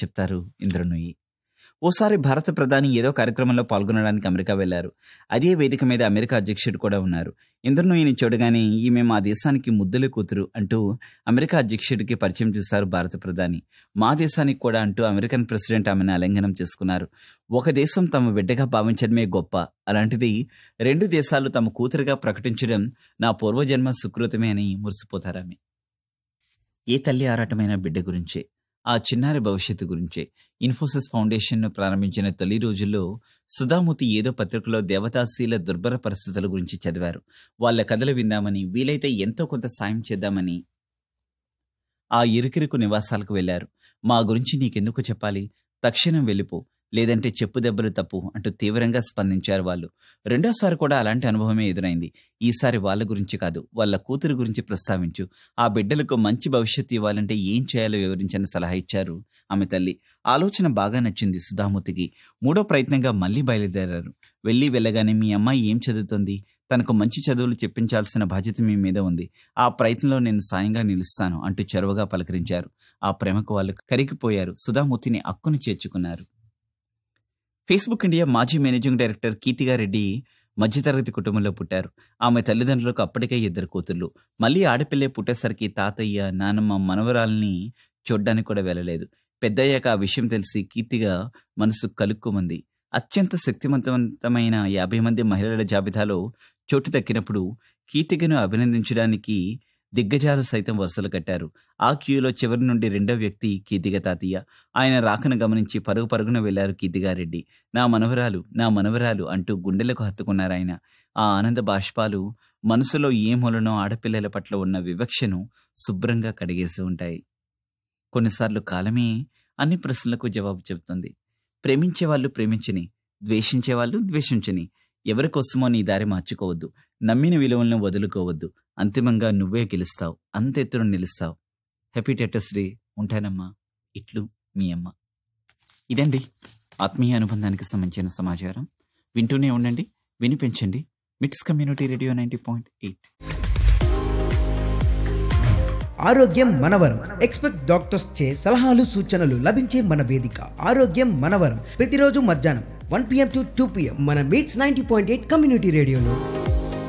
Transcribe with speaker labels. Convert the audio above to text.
Speaker 1: చెప్తారు ఇంద్రనూయి ఓసారి భారత ప్రధాని ఏదో కార్యక్రమంలో పాల్గొనడానికి అమెరికా వెళ్లారు అదే వేదిక మీద అమెరికా అధ్యక్షుడు కూడా ఉన్నారు ఇంద్రనూయిని చూడగానే ఈమె మా దేశానికి ముద్దుల కూతురు అంటూ అమెరికా అధ్యక్షుడికి పరిచయం చేశారు భారత ప్రధాని మా దేశానికి కూడా అంటూ అమెరికన్ ప్రెసిడెంట్ ఆమెను ఆలింగనం చేసుకున్నారు ఒక దేశం తమ బిడ్డగా భావించడమే గొప్ప అలాంటిది రెండు దేశాలు తమ కూతురుగా ప్రకటించడం నా పూర్వజన్మ సుకృతమే అని మురిసిపోతారామె ఏ తల్లి ఆరాటమైన బిడ్డ గురించే ఆ చిన్నారి భవిష్యత్తు గురించే ఇన్ఫోసిస్ ఫౌండేషన్ను ప్రారంభించిన తొలి రోజుల్లో సుధామూర్తి ఏదో పత్రికలో దేవతాశీల దుర్భర పరిస్థితుల గురించి చదివారు వాళ్ళ కథలు విందామని వీలైతే ఎంతో కొంత సాయం చేద్దామని ఆ ఇరుకిరుకు నివాసాలకు వెళ్లారు మా గురించి నీకెందుకు చెప్పాలి తక్షణం వెళ్ళిపో లేదంటే చెప్పు దెబ్బలు తప్పు అంటూ తీవ్రంగా స్పందించారు వాళ్ళు రెండోసారి కూడా అలాంటి అనుభవమే ఎదురైంది ఈసారి వాళ్ళ గురించి కాదు వాళ్ళ కూతురు గురించి ప్రస్తావించు ఆ బిడ్డలకు మంచి భవిష్యత్తు ఇవ్వాలంటే ఏం చేయాలో వివరించని సలహా ఇచ్చారు ఆమె తల్లి ఆలోచన బాగా నచ్చింది సుధామూర్తికి మూడో ప్రయత్నంగా మళ్ళీ బయలుదేరారు వెళ్ళి వెళ్ళగానే మీ అమ్మాయి ఏం చదువుతుంది తనకు మంచి చదువులు చెప్పించాల్సిన బాధ్యత మీ మీద ఉంది ఆ ప్రయత్నంలో నేను సాయంగా నిలుస్తాను అంటూ చెరువుగా పలకరించారు ఆ ప్రేమకు వాళ్ళు కరిగిపోయారు సుధామూర్తిని అక్కును చేర్చుకున్నారు ఫేస్బుక్ ఇండియా మాజీ మేనేజింగ్ డైరెక్టర్ కీర్తిగారెడ్డి మధ్యతరగతి కుటుంబంలో పుట్టారు ఆమె తల్లిదండ్రులకు అప్పటికే ఇద్దరు కూతుర్లు మళ్ళీ ఆడపిల్లే పుట్టేసరికి తాతయ్య నానమ్మ మనవరాల్ని చూడ్డానికి కూడా వెళ్ళలేదు పెద్దయ్యాక ఆ విషయం తెలిసి కీర్తిగా మనసు కలుక్కుమంది అత్యంత శక్తివంతమైన యాభై మంది మహిళల జాబితాలో చోటు దక్కినప్పుడు కీర్తికను అభినందించడానికి దిగ్గజాలు సైతం వరుసలు కట్టారు ఆ క్యూలో చివరి నుండి రెండో వ్యక్తి కీర్తిగ తాతయ్య ఆయన రాకను గమనించి పరుగు పరుగున వెళ్లారు కీర్తిగారెడ్డి నా మనవరాలు నా మనవరాలు అంటూ గుండెలకు హత్తుకున్నారు ఆయన ఆ ఆనంద బాష్పాలు మనసులో ఏ మూలనో ఆడపిల్లల పట్ల ఉన్న వివక్షను శుభ్రంగా కడిగేసి ఉంటాయి కొన్నిసార్లు కాలమే అన్ని ప్రశ్నలకు జవాబు చెబుతుంది ప్రేమించే వాళ్ళు ప్రేమించని ద్వేషించే వాళ్ళు ద్వేషించని ఎవరి కోసమో నీ దారి మార్చుకోవద్దు నమ్మిన విలువలను వదులుకోవద్దు అంతిమంగా నువ్వే గెలుస్తావు అంత ఎత్తున నిలుస్తావు హ్యాపీ టెటస్ డే ఉంటానమ్మా ఇట్లు మీ అమ్మ ఇదండి ఆత్మీయ అనుబంధానికి సంబంధించిన సమాచారం వింటూనే ఉండండి వినిపించండి MITS community radio ninety point eight
Speaker 2: ఆరోగ్యం మనవరం ఎక్స్పెక్ట్ డాక్టర్స్ చే సలహాలు సూచనలు లభించే మన వేదిక ఆరోగ్యం మనవరం ప్రతిరోజు మధ్యాహ్నం one PM to two PM మన MITS ninety point eight community రేడియోలో